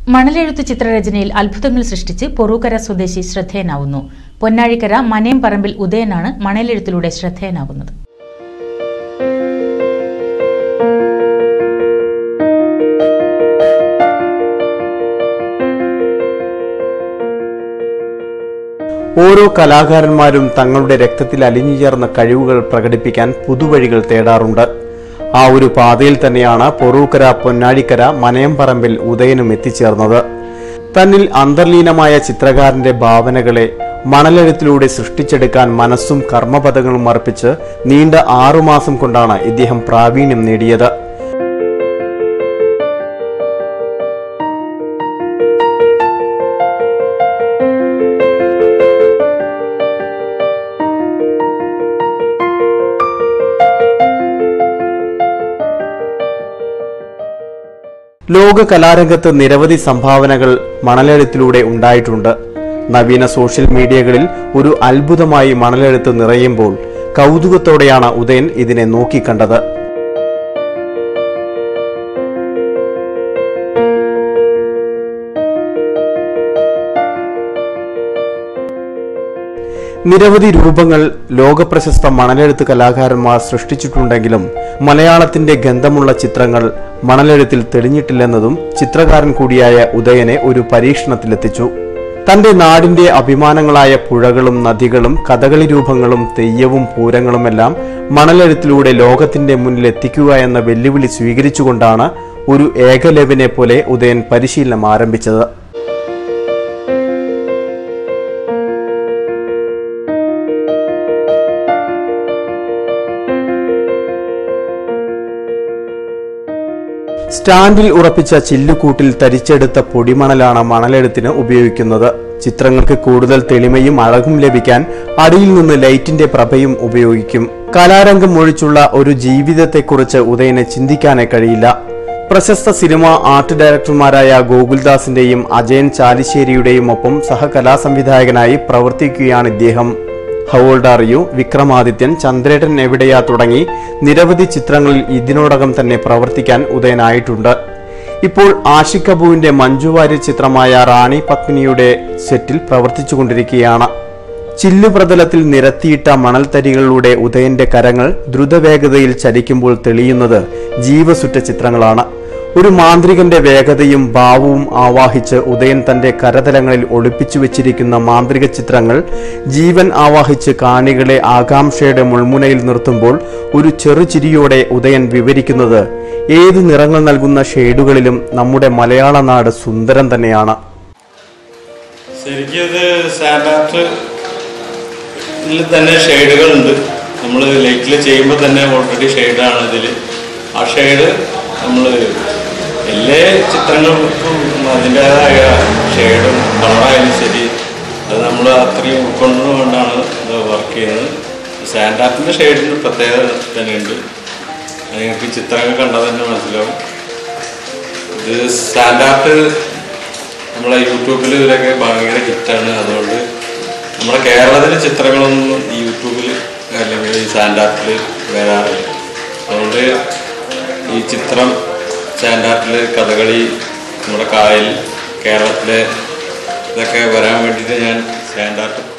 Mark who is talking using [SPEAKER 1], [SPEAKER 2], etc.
[SPEAKER 1] മണലെഴുത്ത് ചിത്രരചനയിൽ അത്ഭുതങ്ങൾ സൃഷ്ടിച്ച് പൊറൂക്കര സ്വദേശി ശ്രദ്ധേയനാവുന്നു പൊന്നാഴിക്കര മനയം പറമ്പിൽ ഉദയനാണ് മണലെഴുത്തിലൂടെ ശ്രദ്ധേയനാവുന്നത്
[SPEAKER 2] ഓരോ കലാകാരന്മാരും തങ്ങളുടെ രക്തത്തിൽ അലിഞ്ഞു ചേർന്ന കഴിവുകൾ പ്രകടിപ്പിക്കാൻ പുതുവഴികൾ തേടാറുണ്ട് ആ ഒരു പാതയിൽ തന്നെയാണ് പൊറൂക്കര പൊന്നാഴിക്കര മനയംപറമ്പിൽ ഉദയനും എത്തിച്ചേർന്നത് തന്നിൽ അന്തർലീനമായ ചിത്രകാരന്റെ ഭാവനകളെ മണലെഴുത്തിലൂടെ സൃഷ്ടിച്ചെടുക്കാൻ മനസ്സും കർമ്മപദങ്ങളും അർപ്പിച്ച് നീണ്ട ആറുമാസം കൊണ്ടാണ് ഇദ്ദേഹം പ്രാവീണ്യം നേടിയത് ലോക കലാരംഗത്ത് നിരവധി സംഭാവനകൾ മണലെഴുത്തിലൂടെ ഉണ്ടായിട്ടുണ്ട് നവീന സോഷ്യൽ മീഡിയകളിൽ ഒരു അത്ഭുതമായി മണലെഴുത്ത് നിറയുമ്പോൾ കൗതുകത്തോടെയാണ് ഉദയൻ ഇതിനെ നോക്കിക്കണ്ടത് നിരവധി രൂപങ്ങൾ ലോകപ്രശസ്ത മണലെഴുത്ത് കലാകാരന്മാർ സൃഷ്ടിച്ചിട്ടുണ്ടെങ്കിലും മലയാളത്തിന്റെ ഗന്ധമുള്ള ചിത്രങ്ങൾ മണലെഴുത്തിൽ തെളിഞ്ഞിട്ടില്ലെന്നതും ചിത്രകാരൻ കൂടിയായ ഉദയനെ ഒരു പരീക്ഷണത്തിലെത്തിച്ചു തന്റെ നാടിന്റെ അഭിമാനങ്ങളായ പുഴകളും നദികളും കഥകളി രൂപങ്ങളും തെയ്യവും പൂരങ്ങളുമെല്ലാം മണലെഴുത്തിലൂടെ ലോകത്തിന്റെ മുന്നിൽ എത്തിക്കുക എന്ന വെല്ലുവിളി സ്വീകരിച്ചുകൊണ്ടാണ് ഒരു ഏകലവ്യനെ പോലെ ഉദയൻ പരിശീലനം ആരംഭിച്ചത് സ്റ്റാൻഡിൽ ഉറപ്പിച്ച ചില്ലുകൂട്ടിൽ തരിച്ചെടുത്ത പൊടിമണലാണ് മണലെഴുത്തിന് ഉപയോഗിക്കുന്നത് ചിത്രങ്ങൾക്ക് കൂടുതൽ തെളിമയും അഴകും ലഭിക്കാൻ അടിയിൽ നിന്ന് ലൈറ്റിന്റെ പ്രഭയും ഉപയോഗിക്കും കലാരംഗം ഒഴിച്ചുള്ള ഒരു ജീവിതത്തെക്കുറിച്ച് ഉദയനെ ചിന്തിക്കാനേ കഴിയില്ല പ്രശസ്ത സിനിമ ആർട്ട് ഡയറക്ടർമാരായ ഗോകുൽദാസിന്റെയും അജയൻ ചാലിശ്ശേരിയുടെയും ഒപ്പം സഹകലാസംവിധായകനായി പ്രവർത്തിക്കുകയാണ് ഇദ്ദേഹം ഹൗൾഡ് ആർ യു വിക്രമാദിത്യൻ ചന്ദ്രേട്ടൻ എവിടെയാ തുടങ്ങി നിരവധി ചിത്രങ്ങളിൽ ഇതിനോടകം തന്നെ പ്രവർത്തിക്കാൻ ഉദയനായിട്ടുണ്ട് ഇപ്പോൾ ആഷിഖ് കപൂറിന്റെ മഞ്ജു വാര്യർ ചിത്രമായ റാണി പത്മിനിയുടെ സെറ്റിൽ പ്രവർത്തിച്ചുകൊണ്ടിരിക്കുകയാണ് ചില്ലുപ്രതലത്തിൽ നിരത്തിയിട്ട മണൽത്തരികളിലൂടെ ഉദയന്റെ കരങ്ങൾ ദ്രുതവേഗതയിൽ ചലിക്കുമ്പോൾ തെളിയുന്നത് ജീവസുറ്റ ചിത്രങ്ങളാണ് ഒരു മാന്ത്രികന്റെ വേഗതയും ഭാവവും ആവാഹിച്ച് ഉദയൻ തന്റെ കരതലങ്ങളിൽ ഒളിപ്പിച്ചു വെച്ചിരിക്കുന്ന മാന്ത്രിക ചിത്രങ്ങൾ ജീവൻ ആവാഹിച്ച് കാണികളെ ആകാംക്ഷയുടെ മുൾമുനയിൽ നിർത്തുമ്പോൾ ഒരു ചെറുചിരിയോടെ ഉദയൻ വിവരിക്കുന്നത് ഏത് നിറങ്ങൾ നൽകുന്ന ഷെയ്ഡുകളിലും നമ്മുടെ മലയാള നാട് സുന്ദരം തന്നെയാണ്
[SPEAKER 3] ശരിക്കും ഇത് സാൻഡാർട്ടിൽ തന്നെ ഷെയ്ഡുകളുണ്ട് നമ്മൾ ലൈറ്റിൽ ചെയ്യുമ്പോൾ തന്നെ ഓൾറെഡി ഷെയ്ഡാണ് ഇതിൽ ആ ഷെയ്ഡ് നമ്മൾ എല്ലാ ചിത്രങ്ങൾക്കും അതിൻ്റേതായ ഷെയ്ഡും കളറായാലും ശരി അത് നമ്മൾ അത്രയും ഉൾക്കൊണ്ടുകൊണ്ടാണ് ഇത് വർക്ക് ചെയ്യുന്നത് സാൻഡാർട്ടിൻ്റെ ഷെയ്ഡിന് പ്രത്യേകത തന്നെയുണ്ട് അത് നിങ്ങൾക്ക് ചിത്രങ്ങൾ കണ്ടാൽ തന്നെ മനസ്സിലാവും ഇത് സ്റ്റാൻഡാർട്ട് നമ്മളെ യൂട്യൂബിൽ ഇവരൊക്കെ ഭയങ്കര ഹിറ്റാണ് അതുകൊണ്ട് നമ്മുടെ കേരളത്തിലെ ചിത്രങ്ങളൊന്നും ഈ യൂട്യൂബിൽ അല്ലെങ്കിൽ ഈ സാൻഡാർട്ടിൽ വരാറില്ല അതുകൊണ്ട് ഈ ചിത്രം സാൻഡാർട്ടിൽ കഥകളി നമ്മുടെ കായൽ കേരളത്തിലെ ഇതൊക്കെ വരാൻ വേണ്ടിയിട്ട് ഞാൻ സാൻഡാർട്ട്